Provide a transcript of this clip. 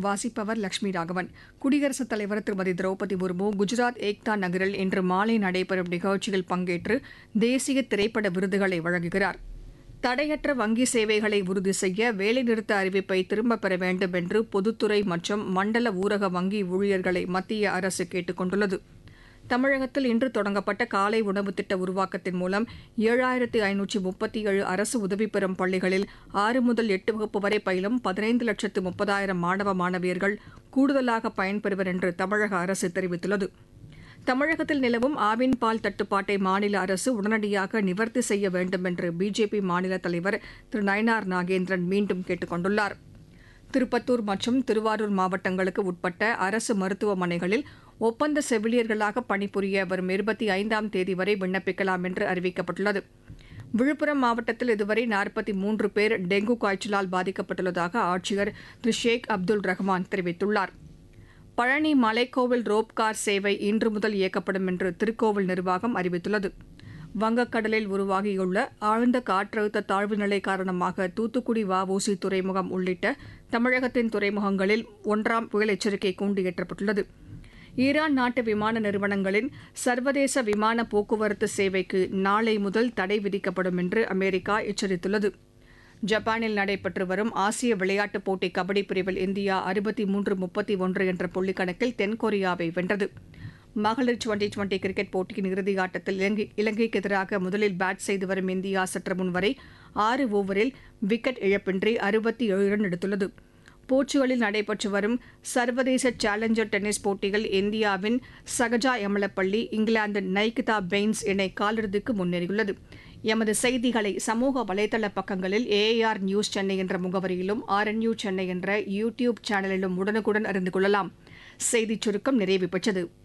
வாசிப்பவர் லட்சுமி ராகவன் குடியரசுத் தலைவர் திருமதி திரௌபதி முர்மு குஜராத் ஏக்தா நகரில் இன்று மாலை நடைபெறும் நிகழ்ச்சியில் பங்கேற்று தேசிய திரைப்பட விருதுகளை வழங்குகிறார் தடையற்ற வங்கி சேவைகளை உறுதி செய்ய வேலைநிறுத்த அறிவிப்பை திரும்பப் பெற வேண்டும் என்று பொதுத்துறை மற்றும் மண்டல ஊரக வங்கி ஊழியர்களை மத்திய அரசு கேட்டுக் கொண்டுள்ளது தமிழகத்தில் இன்று தொடங்கப்பட்ட காலை உணவு திட்ட உருவாக்கத்தின் மூலம் ஏழாயிரத்து ஐநூற்றி முப்பத்தி ஏழு அரசு உதவி பெறும் பள்ளிகளில் ஆறு முதல் எட்டு வகுப்பு வரை பயிலும் பதினைந்து லட்சத்து முப்பதாயிரம் மாணவ மாணவியர்கள் கூடுதலாக பயன்பெறுவர் என்று தமிழக அரசு தெரிவித்துள்ளது தமிழகத்தில் நிலவும் ஆவின் பால் தட்டுப்பாட்டை மாநில அரசு உடனடியாக நிவர்த்தி செய்ய வேண்டும் என்று பிஜேபி மாநில தலைவர் திரு நயனார் நாகேந்திரன் மீண்டும் கேட்டுக் கொண்டுள்ளார் திருப்பத்தூர் மற்றும் திருவாரூர் மாவட்டங்களுக்கு உட்பட்ட அரசு மருத்துவமனைகளில் ஒப்பந்த செவிலியர்களாக பணிபுரிய வரும் இருபத்தி ஐந்தாம் தேதி வரை விண்ணப்பிக்கலாம் என்று அறிவிக்கப்பட்டுள்ளது விழுப்புரம் மாவட்டத்தில் இதுவரை நாற்பத்தி மூன்று பேர் டெங்கு காய்ச்சலால் பாதிக்கப்பட்டுள்ளதாக ஆட்சியர் திரு ஷேக் அப்துல் ரஹ்மான் தெரிவித்துள்ளார் பழனி மலைக்கோவில் ரோப் கார் சேவை இன்று முதல் இயக்கப்படும் என்று திருக்கோவில் நிர்வாகம் அறிவித்துள்ளது வங்கக்கடலில் உருவாகியுள்ள ஆழ்ந்த காற்றழுத்த தாழ்வு நிலை காரணமாக தூத்துக்குடி வஉசி துறைமுகம் உள்ளிட்ட தமிழகத்தின் துறைமுகங்களில் ஒன்றாம் புயல் எச்சரிக்கை கூண்டு ஏற்றப்பட்டுள்ளது ஈரான் நாட்டு விமான நிறுவனங்களின் சர்வதேச விமான போக்குவரத்து சேவைக்கு நாளை முதல் தடை விதிக்கப்படும் என்று அமெரிக்கா எச்சரித்துள்ளது ஜப்பானில் நடைபெற்று வரும் ஆசிய விளையாட்டுப் போட்டி கபடி பிரிவில் இந்தியா அறுபத்தி மூன்று முப்பத்தி ஒன்று என்ற புள்ளிக்கணக்கில் தென்கொரியாவை வென்றது மகளிர் டுவெண்டி டுவெண்டி கிரிக்கெட் போட்டியின் இறுதி ஆட்டத்தில் இலங்கை இலங்கைக்கு எதிராக முதலில் பேட் செய்து வரும் இந்தியா சற்று முன் வரை ஆறு ஓவரில் விக்கெட் இழப்பின்றி அறுபத்தி ஏழு ரன் எடுத்துள்ளது போர்ச்சுகலில் நடைபெற்று வரும் சர்வதேச சேலஞ்சர் டென்னிஸ் போட்டியில் இந்தியாவின் சகஜா எமலப்பள்ளி இங்கிலாந்தின் நைகிதா பெயின்ஸ் இணை காலிறுதிக்கு முன்னேறியுள்ளது எமது செய்திகளை சமூக வலைதள பக்கங்களில் ஏஆர் நியூஸ் சென்னை என்ற முகவரியிலும் ஆர்என்யூ சென்னை என்ற யூ டியூப் சேனலிலும் உடனுக்குடன் அறிந்து கொள்ளலாம் செய்திச் சுருக்கம் நிறைவு பெற்றது